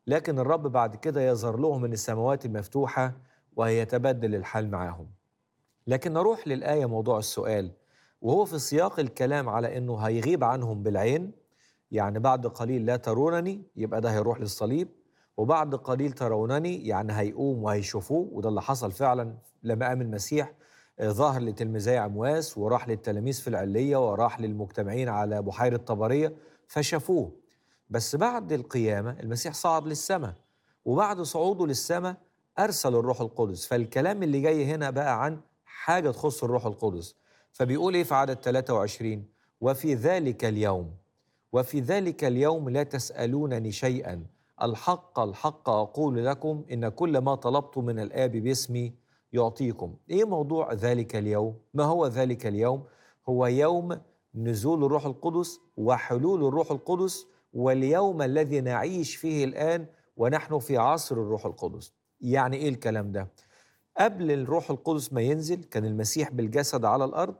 لكن الرب بعد كده يظهر لهم من السماوات المفتوحة وهيتبدل الحال معاهم لكن نروح للآية موضوع السؤال وهو في سياق الكلام على أنه هيغيب عنهم بالعين يعني بعد قليل لا ترونني يبقى ده هيروح للصليب وبعد قليل ترونني يعني هيقوم وهيشوفوه وده اللي حصل فعلا لما قام المسيح ظهر لتلميذي عمواس وراح للتلاميذ في العلية وراح للمجتمعين على بحيرة طبرية فشافوه بس بعد القيامة المسيح صعد للسماء وبعد صعوده للسماء أرسل الروح القدس فالكلام اللي جاي هنا بقى عن حاجة تخص الروح القدس فبيقول إيه في عدد 23 وفي ذلك اليوم وفي ذلك اليوم لا تسألونني شيئا الحق الحق أقول لكم إن كل ما طلبت من الآب باسمي يعطيكم إيه موضوع ذلك اليوم؟ ما هو ذلك اليوم؟ هو يوم نزول الروح القدس وحلول الروح القدس واليوم الذي نعيش فيه الآن ونحن في عصر الروح القدس يعني إيه الكلام ده؟ قبل الروح القدس ما ينزل كان المسيح بالجسد على الأرض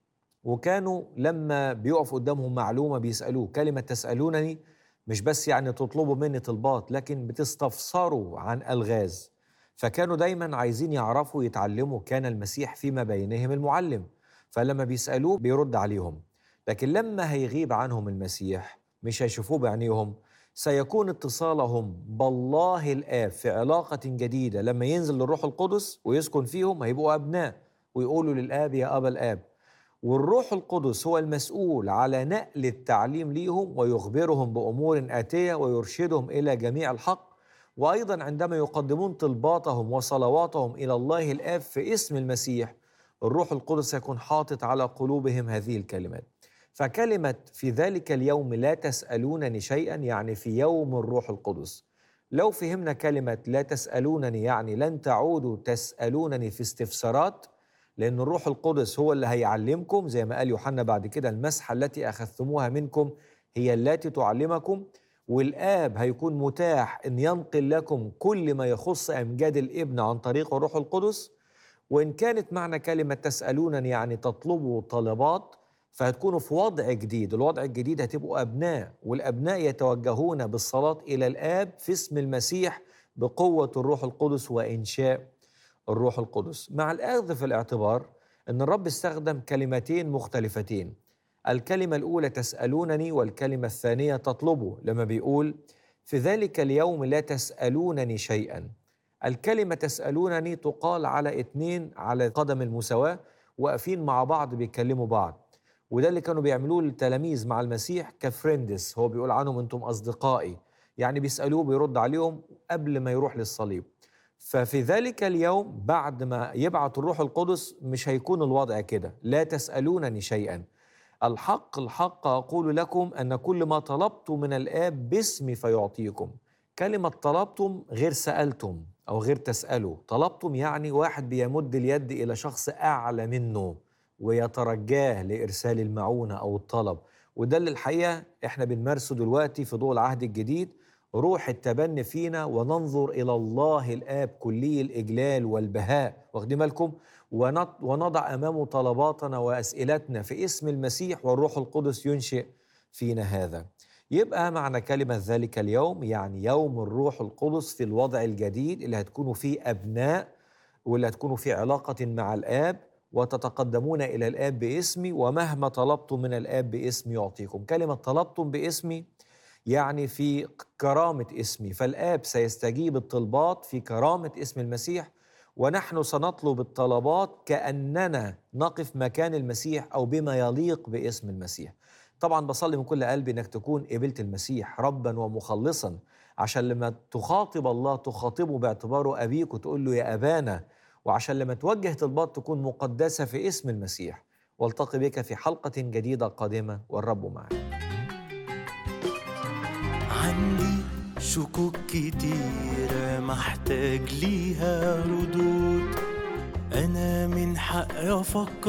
وكانوا لما بيقف قدامهم معلومة بيسألوه كلمة تسألونني مش بس يعني تطلبوا مني طلبات لكن بتستفسروا عن ألغاز فكانوا دايما عايزين يعرفوا يتعلموا كان المسيح فيما بينهم المعلم فلما بيسألوه بيرد عليهم لكن لما هيغيب عنهم المسيح مش هيشوفوه بعينيهم سيكون اتصالهم بالله الآب في علاقة جديدة لما ينزل الروح القدس ويسكن فيهم هيبقوا أبناء ويقولوا للآب يا أبا الآب والروح القدس هو المسؤول على نقل التعليم ليهم ويخبرهم بأمور آتية ويرشدهم إلى جميع الحق وأيضا عندما يقدمون طلباتهم وصلواتهم إلى الله الآب في اسم المسيح الروح القدس يكون حاطط على قلوبهم هذه الكلمات فكلمة في ذلك اليوم لا تسألونني شيئا يعني في يوم الروح القدس لو فهمنا كلمة لا تسألونني يعني لن تعودوا تسألونني في استفسارات لأن الروح القدس هو اللي هيعلمكم زي ما قال يوحنا بعد كده المسحة التي أخذتموها منكم هي التي تعلمكم والآب هيكون متاح أن ينقل لكم كل ما يخص أمجاد الابن عن طريق الروح القدس وإن كانت معنى كلمة تسألونني يعني تطلبوا طلبات فهتكونوا في وضع جديد الوضع الجديد هتبقوا أبناء والأبناء يتوجهون بالصلاة إلى الآب في اسم المسيح بقوة الروح القدس وإنشاء الروح القدس مع الأخذ في الاعتبار أن الرب استخدم كلمتين مختلفتين الكلمة الأولى تسألونني والكلمة الثانية تطلبوا لما بيقول في ذلك اليوم لا تسألونني شيئا الكلمة تسألونني تقال على اتنين على قدم المساواة واقفين مع بعض بيتكلموا بعض وده اللي كانوا بيعملوه التلاميذ مع المسيح كفريندس هو بيقول عنهم انتم اصدقائي يعني بيسالوه بيرد عليهم قبل ما يروح للصليب ففي ذلك اليوم بعد ما يبعث الروح القدس مش هيكون الوضع كده لا تسالونني شيئا الحق الحق اقول لكم ان كل ما طلبت من الاب باسمي فيعطيكم كلمه طلبتم غير سالتم او غير تسالوا طلبتم يعني واحد بيمد اليد الى شخص اعلى منه ويترجاه لارسال المعونه او الطلب وده اللي الحقيقه احنا بنمارسه دلوقتي في ضوء العهد الجديد روح التبني فينا وننظر الى الله الاب كلي الاجلال والبهاء واخدين بالكم ونضع امامه طلباتنا واسئلتنا في اسم المسيح والروح القدس ينشئ فينا هذا يبقى معنى كلمة ذلك اليوم يعني يوم الروح القدس في الوضع الجديد اللي هتكونوا فيه أبناء واللي هتكونوا في علاقة مع الآب وتتقدمون إلى الآب باسمي ومهما طلبتم من الآب باسمي يعطيكم كلمة طلبتم باسمي يعني في كرامة اسمي فالآب سيستجيب الطلبات في كرامة اسم المسيح ونحن سنطلب الطلبات كأننا نقف مكان المسيح أو بما يليق باسم المسيح طبعا بصلي من كل قلبي انك تكون قبلت المسيح ربا ومخلصا عشان لما تخاطب الله تخاطبه باعتباره ابيك وتقول له يا ابانا وعشان لما توجه طلبات تكون مقدسه في اسم المسيح والتقي بك في حلقه جديده قادمه والرب معك عندي شكوك كتيرة محتاج ليها ردود أنا من حقي أفكر